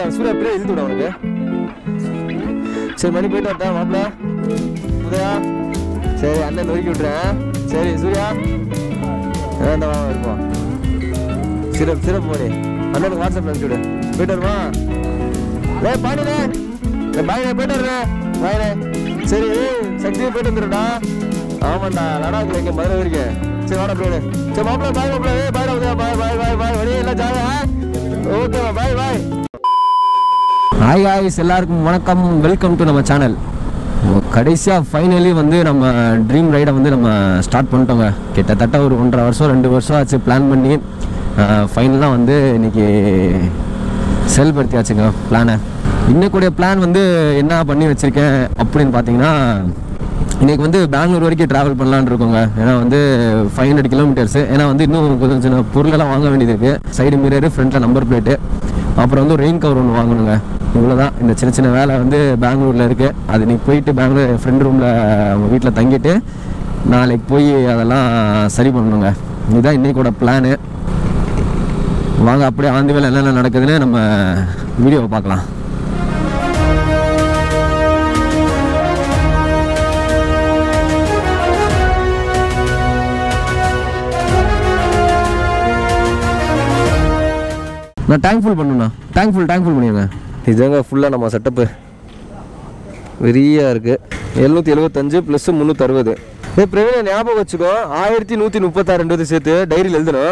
சூர்யா அப்படியே இழுத்து விட உனக்கு சரி மணி போயிட்டு வரட்டா மாப்பிள உதயா சரி அண்ணன் நொறுக்கி விட்டுறேன் சரி சூர்யா வேண்டாம் வாங்க இருப்போம் சிரப் சிரப் போடி அண்ணனுக்கு வாட்ஸ்அப் அனுப்பிச்சு விடு போயிட்டு வருமா ஏய் பாண்டினே பாய்னே போயிட்டு வரேன் பாய்னே சரி சக்தியை போயிட்டு வந்துடுடா ஆமாண்டா லடாக்ல இங்கே மதுரை வரைக்கும் சரி வாடா போயிடு சரி மாப்பிள பாய் மாப்பிள ஏய் பாய்டா உதயா பாய் பாய் பாய் பாய் வழி எல்லாம் ஜாலியா ஓகேவா பாய் பாய் ஹாய் ஹாய்ஸ் எல்லாருக்கும் வணக்கம் வெல்கம் டு நம்ம சேனல் கடைசியாக ஃபைனலி வந்து நம்ம ட்ரீம் ரைடை வந்து நம்ம ஸ்டார்ட் பண்ணிட்டோங்க கிட்டத்தட்ட ஒரு ஒன்றரை வருஷம் ரெண்டு வருஷம் ஆச்சு பிளான் பண்ணி ஃபைனலாக வந்து இன்னைக்கு செயல்படுத்தியாச்சுங்க பிளானை இன்னைக்குடைய பிளான் வந்து என்ன பண்ணி வச்சுருக்கேன் அப்படின்னு பார்த்தீங்கன்னா இன்னைக்கு வந்து பெங்களூர் வரைக்கும் ட்ராவல் பண்ணலான்னு இருக்கோங்க ஏன்னா வந்து ஃபைவ் ஹண்ட்ரட் கிலோமீட்டர்ஸ் ஏன்னா வந்து இன்னும் கொஞ்சம் சின்ன பொருளெல்லாம் வாங்க வேண்டியது இருக்குது சைடு மிரரு ஃப்ரண்ட்டில் நம்பர் பிளேட்டு அப்புறம் வந்து ரெயின் கவர் ஒன்று வாங்கணுங்க இவ்வளோதான் இந்த சின்ன சின்ன வேலை வந்து பெங்களூரில் இருக்குது அது இன்னைக்கு போயிட்டு பெங்களூர் ஃப்ரெண்ட் ரூமில் அவங்க வீட்டில் தங்கிட்டு நாளைக்கு போய் அதெல்லாம் சரி பண்ணணுங்க இதுதான் இன்னைக்கோட பிளானு வாங்க அப்படியே ஆந்தி வேலை என்னென்ன நடக்குதுன்னு நம்ம வீடியோவை பார்க்கலாம் நான் டேங்க் ஃபுல் பண்ணுண்ணா டேங்க் ஃபுல் டேங்க் ஃபுல் பண்ணிடுங்க இதுதாங்க ஃபுல்லாக நம்ம செட்டப்பு வெறியாக இருக்குது எழுநூற்றி எழுபத்தஞ்சு ப்ளஸ் முந்நூற்றறுபது ஏ பிரவீன ஞாபகம் வச்சுக்கோ ஆயிரத்தி நூற்றி முப்பத்தாறுன்றது சேர்த்து டைரியில் எழுதணும்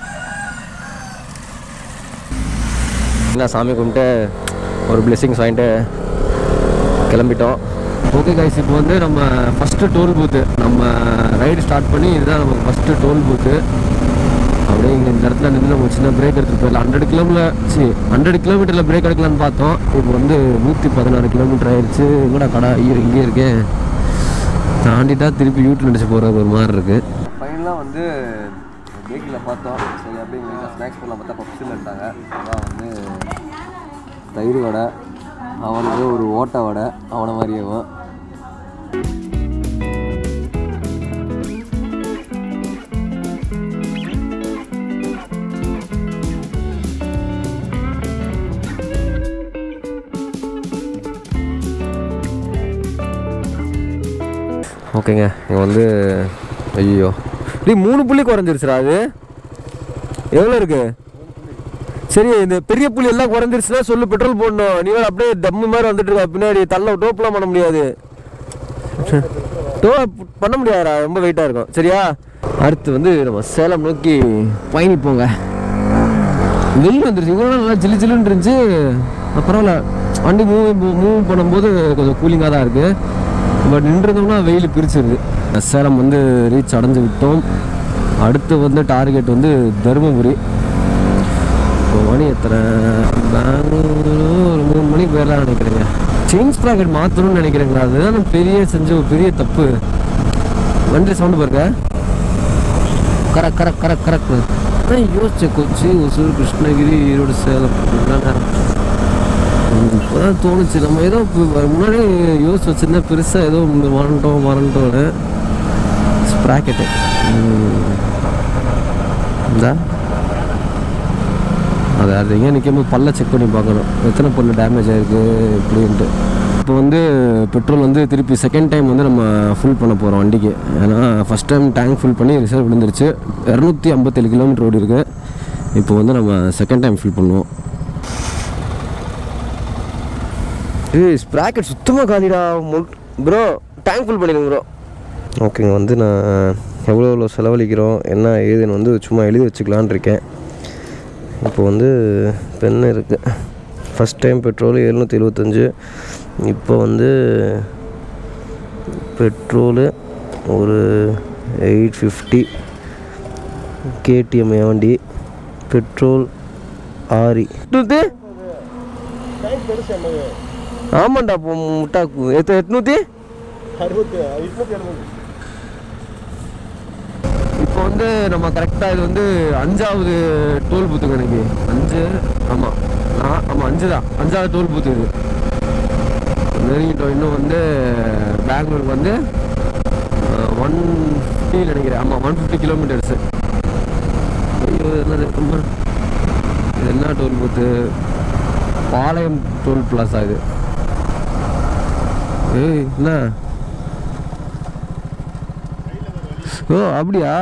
என்ன சாமி கும்பிட்டு ஒரு பிளெஸிங்ஸ் வாங்கிட்டு கிளம்பிட்டோம் ஓகே கைஸ் இப்போ வந்து நம்ம ஃபஸ்ட்டு டோல் பூத்து நம்ம ரைடு ஸ்டார்ட் பண்ணி இதுதான் நமக்கு ஃபஸ்ட்டு டோல் பூத்து அப்படியே இங்கே இந்த இடத்துல நின்று நம்ம சின்ன பிரேக் எடுத்துகிட்டு போயிடலாம் ஹண்ட்ரட் கிலோமீட்டர் சி ஹண்ட்ரட் கிலோமீட்டரில் பிரேக் எடுக்கலாம்னு பார்த்தோம் இப்போ வந்து நூற்றி பதினாறு கிலோமீட்டர் ஆயிடுச்சு எங்கடா கடை ஐயோ இங்கே இருக்கேன் தாண்டிட்டா திருப்பி யூட்டில் அடிச்சு போகிறது ஒரு மாதிரி இருக்குது ஃபைனலாக வந்து பேக்கில் பார்த்தோம் சரி அப்படியே எங்கள் வீட்டில் ஸ்நாக்ஸ் பண்ணலாம் பார்த்தா பப்ஸில் இருந்தாங்க அதான் வந்து தயிர் வடை அவனுக்கு ஒரு ஓட்டை வடை அவனை மாதிரியேவும் ஓகேங்க இங்கே வந்து ஐயோ நீ மூணு புள்ளி குறைஞ்சிருச்சுடா அது எவ்வளோ இருக்கு சரி இந்த பெரிய புள்ளி எல்லாம் குறைஞ்சிருச்சுன்னா சொல்லு பெட்ரோல் போடணும் நீ வேற அப்படியே டம்மு மாதிரி வந்துட்டு இருக்க பின்னாடி தள்ள டோப்லாம் பண்ண முடியாது டோ பண்ண முடியாதுடா ரொம்ப வெயிட்டாக இருக்கும் சரியா அடுத்து வந்து நம்ம சேலம் நோக்கி பயணிப்போங்க வெயில் வந்துருச்சு இவ்வளோ நல்லா ஜில்லு ஜில்லுன்னு இருந்துச்சு பரவாயில்ல வண்டி மூவ் மூவ் பண்ணும்போது கொஞ்சம் கூலிங்காக தான் இருக்குது பட் நின்றுதோம்னா வெயில் பிரிச்சிருது சேலம் வந்து ரீச் அடைஞ்சு விட்டோம் அடுத்து வந்து டார்கெட் வந்து தருமபுரி இப்போ மணி எத்தனை பெங்களூரு ஒரு மூணு மணிக்கு போயிடலாம் நினைக்கிறேங்க செயின் ப்ராக்கெட் மாற்றணும்னு நினைக்கிறேங்களா அதுதான் பெரிய செஞ்ச ஒரு பெரிய தப்பு வண்டி சவுண்டு பாருங்க கரெக்ட் கரெக்ட் கரெக்ட் கரெக்ட் அதான் யோசிச்சேன் கொச்சி ஒசூர் கிருஷ்ணகிரி ஈரோடு சேலம் இப்போதான் தோணுச்சு நம்ம ஏதோ முன்னாடி யோசிச்சு வச்சிருந்தா பெருசாக ஏதோ மறந்துட்டோம் மறந்துட்டோன்னு ஸ்ப்ராக்கெட்டு இந்தா அது அது எங்கே நிற்கும்போது பல்ல செக் பண்ணி பார்க்கணும் எத்தனை பல்லு டேமேஜ் ஆயிருக்கு இப்படின்ட்டு இப்போ வந்து பெட்ரோல் வந்து திருப்பி செகண்ட் டைம் வந்து நம்ம ஃபுல் பண்ண போகிறோம் வண்டிக்கு ஏன்னா ஃபஸ்ட் டைம் டேங்க் ஃபுல் பண்ணி ரிசர்வ் விழுந்துருச்சு இரநூத்தி ஐம்பத்தேழு கிலோமீட்டர் ஓடி இருக்கு இப்போ வந்து நம்ம செகண்ட் டைம் ஃபில் பண்ணுவோம் ஏய் ஸ்ப்ராக்கெட் சுத்தமாக காலிடா ப்ரோ டேங்க் ஃபுல் பண்ணிடுங்க ப்ரோ ஓகேங்க வந்து நான் எவ்வளோ எவ்வளோ செலவழிக்கிறோம் என்ன ஏதுன்னு வந்து சும்மா எழுதி வச்சுக்கலான் இருக்கேன் இப்போ வந்து பென் இருக்குது ஃபஸ்ட் டைம் பெட்ரோல் எழுநூற்றி எழுபத்தஞ்சு இப்போ வந்து பெட்ரோலு ஒரு எயிட் ஃபிஃப்டி கேடிஎம் வண்டி பெட்ரோல் ஆரி எட்நூற்றி ஆமாண்டா இப்போ முட்டாக்கு எத்த எட்நூற்றி இப்போ வந்து நம்ம கரெக்டாக இது வந்து அஞ்சாவது டோல் பூத்துங்க எனக்கு அஞ்சு ஆமாம் நான் ஆமாம் அஞ்சு தான் அஞ்சாவது டோல் பூத்து இது நெருங்கிட்டோம் இன்னும் வந்து பெங்களூருக்கு வந்து ஒன் ஃபிஃப்டி நினைக்கிறேன் ஆமாம் ஒன் ஃபிஃப்டி கிலோமீட்டர்ஸு ஐயோ என்ன இது ரொம்ப இது என்ன டோல் பூத்து பாளையம் டோல் பிளாஸா இது ஏய் என்ன ஓ அப்படியா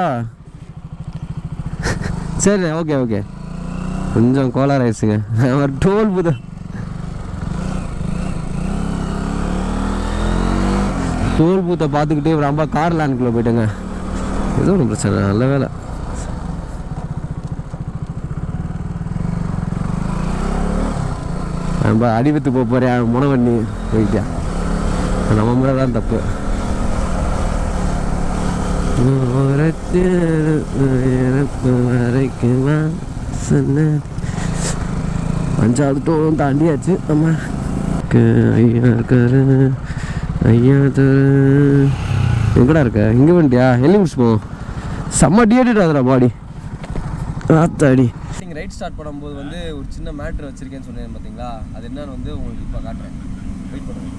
சரி ஓகே ஓகே கொஞ்சம் கோளாறு ஆயிடுச்சுங்க அவர் டோல் புத டோல் பூத்தை பார்த்துக்கிட்டே ரொம்ப கார் லேண்டுக்குள்ளே போயிட்டேங்க ஏதோ ஒன்றும் பிரச்சனை இல்லை, நல்ல வேலை நம்ம அடிபத்து போக போறியா முனவண்ணி போயிட்டியா நம்ம மேலே தான் தப்பு வரைக்குமா சொன்ன அஞ்சாவது டோலும் தாண்டியாச்சு நம்ம ஐயா இருக்காரு ஐயா தரு எங்கடா இருக்க இங்கே வந்துட்டியா எள்ளி முடிச்சுப்போம் செம்ம டியேட்டட் ஆகுதுடா பாடி ஆத்தாடி நீங்கள் ரைட் ஸ்டார்ட் பண்ணும்போது வந்து ஒரு சின்ன மேட்ரு வச்சிருக்கேன்னு சொன்னேன் பார்த்தீங்களா அது என்னன்னு வந்து உங்களுக்கு இப்போ காட்டுறேன் வெயிட் பண்ணுங்க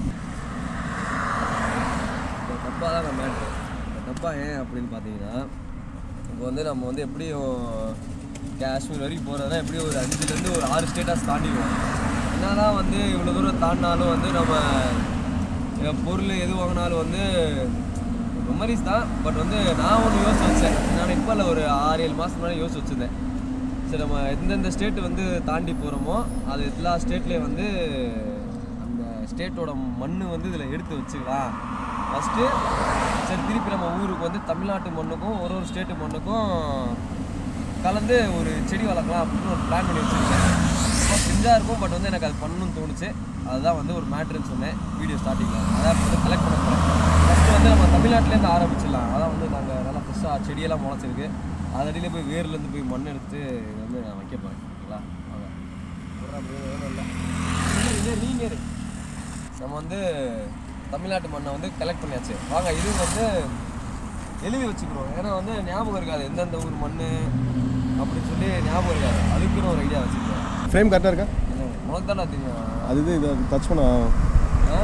இந்த டப்பா தான் நான் மேட்ரு இந்த டப்பா ஏன் அப்படின்னு பார்த்தீங்கன்னா இப்போ வந்து நம்ம வந்து எப்படியும் காஷ்மீர் வரைக்கும் போகிறதா எப்படியும் ஒரு அஞ்சுலேருந்து ஒரு ஆறு ஸ்டேட்டாஸ் தாண்டிடுவோம் என்னதான் வந்து இவ்வளோ தூரம் தாண்டினாலும் வந்து நம்ம அஹ், பொருள் எது வாங்கினாலும் வந்து மெமரிஸ் தான் பட் வந்து நான் ஒன்று யோசிச்சு வச்சேன் நான் இப்போ இல்லை ஒரு ஆறு ஏழு மாதம் முன்னாடி யோசிச்சு வச்சுருந்தேன் சரி நம்ம எந்தெந்த ஸ்டேட் வந்து தாண்டி போகிறோமோ அது எல்லா ஸ்டேட்லேயும் வந்து அந்த ஸ்டேட்டோட மண் வந்து இதில் எடுத்து வச்சுக்கலாம் ஃபஸ்ட்டு சரி திருப்பி நம்ம ஊருக்கு வந்து தமிழ்நாட்டு மண்ணுக்கும் ஒரு ஒரு ஸ்டேட்டு மண்ணுக்கும் கலந்து ஒரு செடி வளர்க்கலாம் அப்படின்னு ஒரு பிளான் பண்ணி வச்சுருக்கேன் ரொம்ப செஞ்சாக இருக்கும் பட் வந்து எனக்கு அது பண்ணணும்னு தோணுச்சு அதுதான் வந்து ஒரு மேட்ருன்னு சொன்னேன் வீடியோ ஸ்டார்டிங்கில் அதான் இப்போ வந்து கலெக்ட் பண்ண போகிறேன் ஃபஸ்ட்டு வந்து நம்ம தமிழ்நாட்டிலேருந்து ஆரம்பிச்சிடலாம் அதான் வந்து நாங்கள் நல்லா ஃப்ரெஷ்ஷாக செடியெல்லாம் முளைச்சிருக்கு அது அடியில் போய் வேர்லேருந்து போய் மண் எடுத்து இதை வந்து நான் வைக்க போகிறேன் ஓகேங்களா வாங்க போடுறா அப்படியே வேணும் இல்லை இதே நீங்கள் இரு. நம்ம வந்து தமிழ்நாட்டு மண்ணை வந்து கலெக்ட் பண்ணியாச்சு வாங்க இது வந்து எழுதி வச்சுக்கிறோம் ஏன்னா வந்து ஞாபகம் இருக்காது எந்தெந்த ஊர் மண் அப்படின்னு சொல்லி ஞாபகம் இருக்காது அதுக்குன்னு ஒரு ஐடியா வச்சுருக்கேன் ஃப்ரேம் கரெக்டாக இருக்கா உனக்கு தானே தெரியும் அது இது இதை டச் பண்ண ஆ?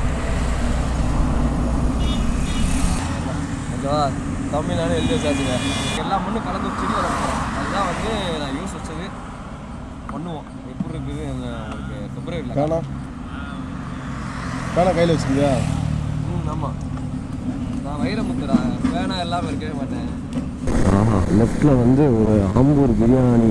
ஓகேவா தமிழ்நாடு எழுதி வச்சாச்சுங்க எல்லா மண்ணும் கலந்து ஒரு செடி வளர்க்குறோம் அதுதான் வந்து நான் யூஸ் வச்சது பண்ணுவோம் எப்படி இருக்குது எங்க- உங்களுக்கு பிப்ரவரியில் பேனா பேனா கையில் வச்சுக்கியா ம் ஆமாம் நான் வைரமுத்துடா வேணா எல்லாமே இருக்கவே மாட்டேன் ஆஹா லெஃப்டில் வந்து ஒரு ஆம்பூர் பிரியாணி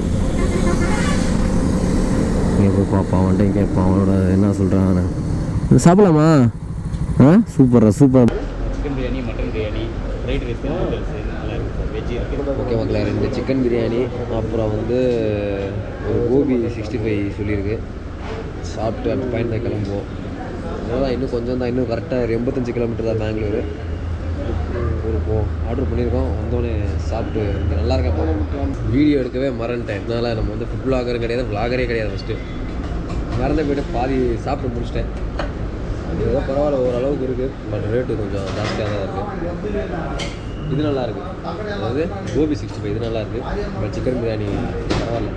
இங்கே போய் பார்ப்பான் அவன்கிட்ட கேட்பான் அவனோட என்ன சொல்கிறான் சாப்பிடலாமா ஆ சூப்பரா super chicken biryani mutton biryani fried rice noodles நல்லா இருக்கு சார் வெஜ்ஜு இருக்குது ஓகே மக்களே ரெண்டு சிக்கன் பிரியாணி அப்புறம் வந்து ஒரு கோபி சிக்ஸ்டி ஃபைவ் சொல்லியிருக்கு சாப்பிட்டு அடுத்து பயணத்தை கிளம்புவோம் அவ்வளோதான் இன்னும் கொஞ்சம் தான் இன்னும் கரெக்டாக ஒரு எண்பத்தஞ்சு கிலோமீட்டர் தான் பெங்களூரு ஒரு போ ஆர்டர் பண்ணியிருக்கோம் வந்தோடனே சாப்பிட்டு இங்கே நல்லா இருக்கா பார்ப்போம் வீடியோ எடுக்கவே மறந்துட்டேன் அதனால் நம்ம வந்து ஃபுட் பிளாகரும் கிடையாது vlogger-ஏ கிடையாது ஃபஸ்ட்டு மறந்து போயிட்டு பாதி சாப்பிட்டு முடிச்சிட்டேன் அது ஏதோ பரவாயில்ல ஓரளவுக்கு இருக்குது பட் ரேட்டு கொஞ்சம் ஜாஸ்தியாக தான் இருக்குது இது நல்லா இருக்கு அதாவது கோபி சிக்ஸ்டி ஃபைவ் இது நல்லா இருக்கு அப்புறம் சிக்கன் பிரியாணி பரவாயில்ல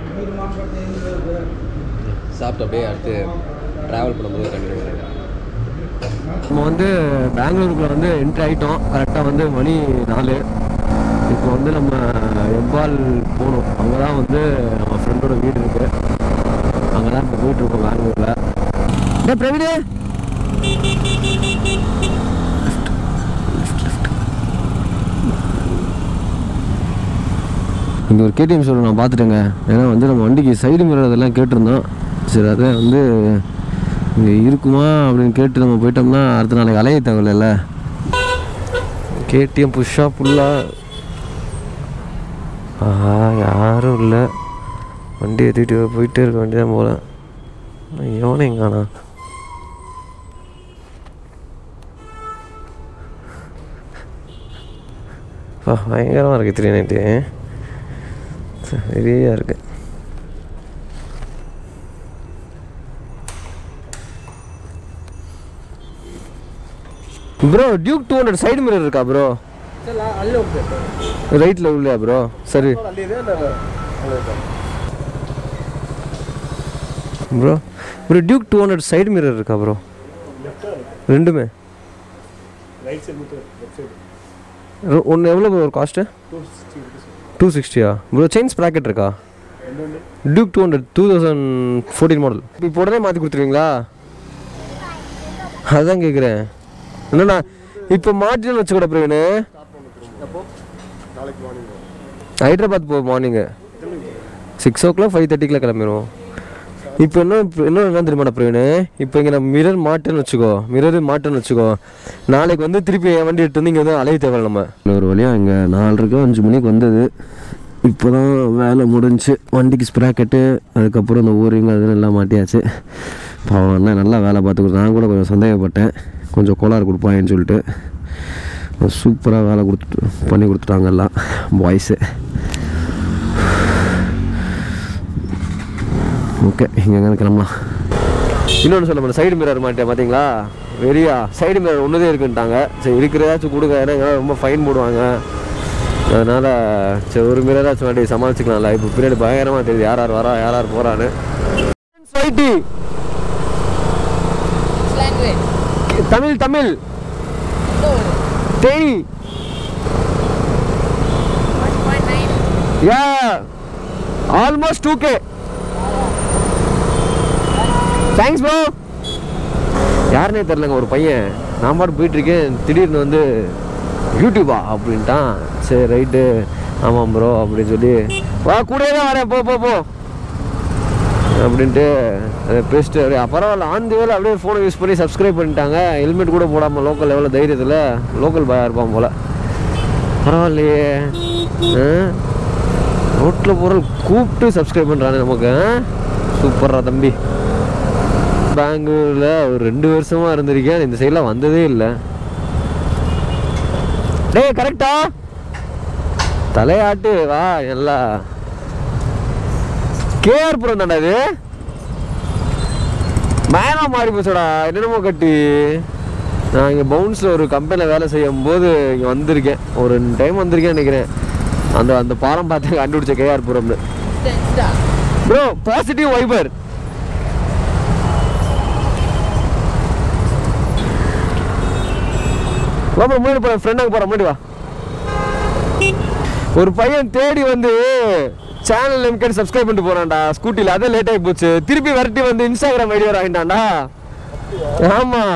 சாப்பிட்டு அப்படியே அடுத்து ட்ராவல் பண்ணும்போது கண்டினியூ பண்ணுறேன் நம்ம வந்து பெங்களூருக்குள்ள வந்து என்ட்ரி ஆகிட்டோம் கரெக்டாக வந்து மணி நாலு இப்போ வந்து நம்ம எம்பால் போகணும் அங்கே தான் வந்து நம்ம ஃப்ரெண்டோட வீடு இருக்குது அங்கே தான் இப்போ போயிட்டுருக்கோம் பெங்களூரில் டே பிரவீனே இங்கே ஒரு கேடிஎம் ஷோரூம் நான் பார்த்துட்டேங்க ஏன்னா வந்து நம்ம வண்டிக்கு சைடு மிரர் அதெல்லாம் கேட்டிருந்தோம் சரி அதை வந்து இங்கே இருக்குமா அப்படின்னு கேட்டு நம்ம போயிட்டோம்னா அடுத்த நாளைக்கு அலைய தேவையில்ல கேடிஎம் புஷ்ஷாக ஃபுல்லாக ஆஹா யாரும் இல்லை வண்டி ஏற்றிட்டு போயிட்டே இருக்க வேண்டியதான் போல எவனே எங்கானா பா பயங்கரமாக இருக்குது த்ரீ நைன்ட்டி ஹெவியாக இருக்கு bro Duke two hundred side mirror இருக்கா ப்ரோ ಅಲ್ಲೇ ಹೋಗ್ಬೇಕು ரைட்டில் உள்ளே ப்ரோ சரி ಅಲ್ಲಿದೆ bro bro Duke two hundred side mirror இருக்கா ப்ரோ ரெண்டுமே ರೈಟ್ ಸೈಡ್ ಮತ್ತು ಲೆಫ್ಟ್ ಸೈಡ್ ஒன்று எவ்வளோ ப்ரோ ஒரு cost two sixty rupees two சிக்ஸ்டியா ப்ரோ செயின் ஸ்ப்ராக்கெட் இருக்கா Duke two hundred two thousand fourteen model இப்போ உடனே மாற்றி கொடுத்துருவீங்களா அதுதான் கேட்குறேன் என்னண்ணா இப்போ மாற்றினு வச்சுக்கூட பிரவீனு நாளைக்கு மார்னிங் ஹைதராபாத் போ morning six o'clock five தேர்ட்டிக்கெலாம் கிளம்பிடுவோம் இப்போ என்ன இன்னும் என்ன தெரியுமா பிரவீனு இப்போ இங்கே நம்ம மிரர் மாட்டேன்னு வச்சுக்கோ மிரர் மாட்டேன்னு வச்சுக்கோ நாளைக்கு வந்து திருப்பி என் வண்டி எடுத்து வந்து இங்கே வந்து அலைய தேவை நம்ம ஒரு வழியாக இங்கே நாலரைக்கு அஞ்சு மணிக்கு வந்தது இப்போ தான் வேலை முடிஞ்சு வண்டிக்கு ஸ்ப்ராக்கெட்டு அதுக்கப்புறம் இந்த ஊரிங் அதுன்னு எல்லாம் மாட்டியாச்சு பாவம் அண்ணன் நல்லா வேலை பார்த்து கொடுத்து நான் கூட கொஞ்சம் சந்தேகப்பட்டேன் கொஞ்சம் கோளாறு கொடுப்பாங்கன்னு சொல்லிட்டு சூப்பராக வேலை கொடுத்துட்டு பண்ணி கொடுத்துட்டாங்க எல்லாம் பாய்ஸு ஓகே இங்கே எங்கே கிளம்பலாம் இன்னொன்று சொல்ல முடியல சைடு மிரர் மாட்டேன் பார்த்தீங்களா வெறியா சைடு மிரர் ஒன்றுதே இருக்குன்ட்டாங்க சரி இருக்கிறதாச்சும் கொடுங்க ஏன்னா இங்க ரொம்ப ஃபைன் போடுவாங்க அதனால் சரி ஒரு மிரராச்சும் மாட்டி சமாளிச்சுக்கலாம்ல இப்போ பின்னாடி பயங்கரமாக தெரியுது யார் யார் வரா யார் யார் போகிறான்னு ஸ்வைட்டி தமிழ் தமிழ் தேனி யா almost two K thanks bro யாருனே தெரிலங்க ஒரு பையன் நான் பாட்டு போயிட்டு இருக்கேன் திடீர்னு வந்து யூடியூபா அப்படின்ட்டான் சரி ரைட்டு ஆமாம் ப்ரோ அப்படின்னு சொல்லி வா கூடயே தான் வரேன் போ போ போ அப்படின்ட்டு அதை பேசிட்டு அப்படியே பரவாயில்ல ஆன் தி வேலை அப்படியே ஃபோனை யூஸ் பண்ணி சப்ஸ்கிரைப் பண்ணிட்டாங்க ஹெல்மெட் கூட போடாமல் லோக்கல் லெவலில் தைரியத்தில் லோக்கல் பாயாக இருப்பான் போல் பரவாயில்லையே ரோட்டில் போகிற கூப்பிட்டு சப்ஸ்கிரைப் பண்ணுறானே நமக்கு சூப்பரா தம்பி பெங்களூரில் ஒரு ரெண்டு வருஷமா இருந்திருக்கேன் இந்த சைடில் வந்ததே இல்லை டேய் கரெக்டா தலையாட்டு வா நல்லா கேஆர் புரம் தாண்டா இது மேனா மாறி போச்சுடா என்னென்னமோ கட்டி நான் இங்கே பவுன்ஸில் ஒரு கம்பெனியில் வேலை செய்யும் போது இங்கே வந்திருக்கேன் ஒரு ரெண்டு டைம் வந்திருக்கேன் நினைக்கிறேன் அந்த அந்த பாலம் பார்த்து கண்டுபிடிச்ச கேஆர் புரம்னு ப்ரோ பாசிட்டிவ் வைபர் வா bro, முன்னாடி போகிறேன் ஃப்ரெண்டாக போகிறேன் முன்னாடி வா ஒரு பையன் தேடி வந்து சேனல் எம்கேட் சப்ஸ்கிரைப் பண்ணிட்டு போறான்டா ஸ்கூட்டியில் அதே லேட் ஆகி போச்சு திருப்பி விரட்டி வந்து இன்ஸ்டாகிராம் ஐடி வர ஆகிட்டான்டா ஆமா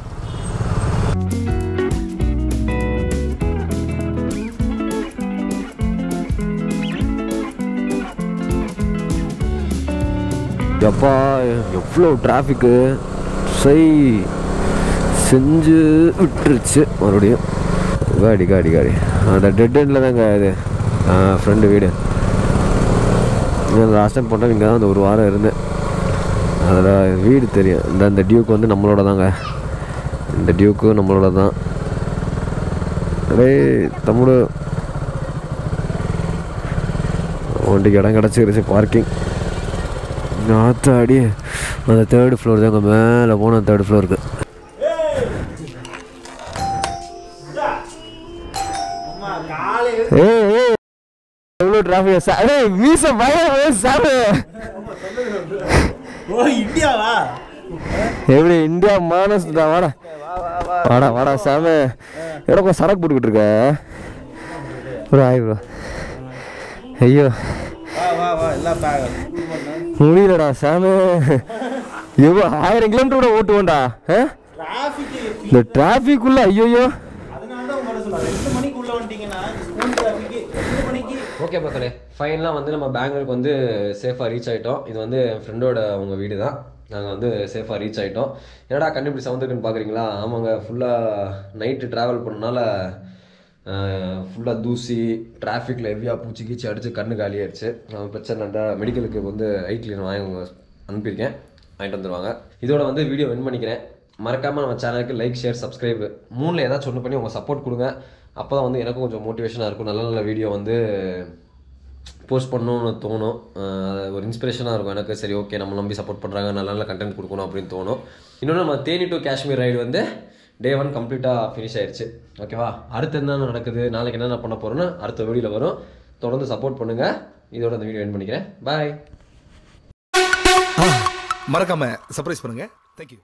எப்பா எவ்வளோ டிராஃபிக்கு சை செஞ்சு விட்டுருச்சு மறுபடியும் காடி காடி காடி அந்த டெட் எண்டில் தாங்க இது ஃப்ரெண்டு வீடு லாஸ்ட் டைம் போட்டோம் இங்கே தான் அந்த ஒரு வாரம் இருந்தேன் அதில் வீடு தெரியும் இந்த இந்த டியூக் வந்து நம்மளோட தாங்க இந்த டியூக்கு நம்மளோட தான் டேய் தமிழ் வண்டிக்கு இடம் கிடச்சிருச்சு பார்க்கிங் நாத்தாடி அந்த தேர்டு ஃப்ளோர் தாங்க மேலே போனால் தேர்டு ஃப்ளோருக்கு ஏய் ஏய் எவ்வளோ டிராஃபிக் சார் ஏய் மீச பயம் சார் ஓ இந்தியாவா எப்படி இந்தியா மானஸ்டா வாடா வாடா வாடா சாமி எனக்கு சரக்கு போட்டுக்கிட்டு இருக்க ப்ரோ ஆய் ப்ரோ ஐயோ வா வா வா எல்லாம் பேக் முடியலடா சாமி எவ்வளோ ஆயிரம் கிலோமீட்டர் கூட ஓட்டுவோண்டா ஆ? டிராஃபிக் இந்த டிராஃபிக்குள்ள ஐயோயோ அதனால தான் உங்களை சொல்ல ரெண்டு மணிக்கு உள்ள வந்துட்டீங்கன்னா ஸ்கூல் டிராஃபிக் ரெண்டு மணிக்கு ஓகே மக்களே ஃபைனலாக வந்து நம்ம பெங்களூருக்கு வந்து சேஃபாக ரீச் ஆகிட்டோம் இது வந்து என் ஃப்ரெண்டோட அவங்க வீடு தான் நாங்கள் வந்து சேஃபாக ரீச் ஆகிட்டோம் என்னடா கண்டுபிடி சவுந்துக்குன்னு பார்க்குறீங்களா ஆமாங்க ஃபுல்லாக நைட்டு ட்ராவல் பண்ணனால ஃபுல்லாக தூசி டிராஃபிக்கில் ஹெவியாக பூச்சி கீச்சி அடித்து கண்ணு காலியாயிடுச்சு அஹ் பிரச்சனை இல்லை மெடிக்கலுக்கு வந்து ஐ கிளீனர் வாங்கி அவங்க அனுப்பியிருக்கேன் வாங்கிட்டு வந்துருவாங்க இதோட வந்து வீடியோ வென் பண்ணிக்கிறேன் மறக்காமல் நம்ம சேனலுக்கு லைக் ஷேர் சப்ஸ்கிரைப் மூணில் ஏதாச்சும் ஒன்று பண்ணி உங்கள் சப்போர்ட் கொடுங்க அப்போ தான் வந்து எனக்கும் கொஞ்சம் மோட்டிவேஷனாக இருக்கும் நல்ல நல்ல வீடியோ வந்து போஸ்ட் பண்ணணும்னு தோணும் அஹ் அது ஒரு இன்ஸ்பிரேஷனாக இருக்கும் எனக்கு சரி ஓகே நம்ம நம்பி சப்போர்ட் பண்ணுறாங்க நல்ல நல்ல கண்டென்ட் கொடுக்கணும் அப்படின்னு தோணும் இன்னொன்று நம்ம தேனி டு காஷ்மீர் ரைடு வந்து டே ஒன் கம்ப்ளீட்டாக ஃபினிஷ் ஆயிடுச்சு ஓகேவா அடுத்து என்ன நடக்குது நாளைக்கு என்னென்ன பண்ண போகிறோன்னு அடுத்த வீடியோவில் வரும் தொடர்ந்து சப்போர்ட் பண்ணுங்கள் இதோட இந்த வீடியோ என் பண்ணிக்கிறேன் பாய் மறக்காம சர்ப்ரைஸ் பண்ணுங்க தேங்க்யூ